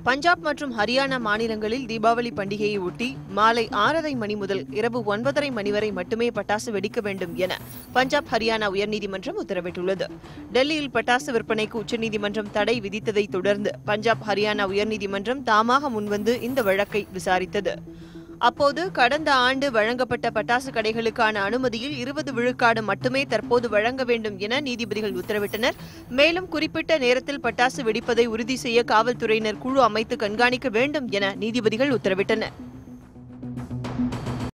பஞ்சாப் மற்றும் ஹரியானா மாநிலங்களில் தீபாவளி பண்டிகையை ஒட்டி மாலை ஆறரை மணி முதல் இரவு ஒன்பதரை மணி வரை மட்டுமே பட்டாசு வெடிக்க வேண்டும் என பஞ்சாப் ஹரியானா உயர்நீதிமன்றம் உத்தரவிட்டுள்ளது டெல்லியில் பட்டாசு விற்பனைக்கு உச்சநீதிமன்றம் தடை விதித்ததை தொடர்ந்து பஞ்சாப் ஹரியானா உயர்நீதிமன்றம் தாமாக முன்வந்து இந்த வழக்கை விசாரித்தது அப்போது கடந்த ஆண்டு வழங்கப்பட்ட பட்டாசு கடைகளுக்கான அனுமதியில் இருபது விழுக்காடு மட்டுமே தற்போது வழங்க வேண்டும் என நீதிபதிகள் உத்தரவிட்டனர் மேலும் குறிப்பிட்ட நேரத்தில் பட்டாசு வெடிப்பதை உறுதி செய்ய காவல்துறையினர் குழு அமைத்து கண்காணிக்க வேண்டும் என நீதிபதிகள் உத்தரவிட்டனர்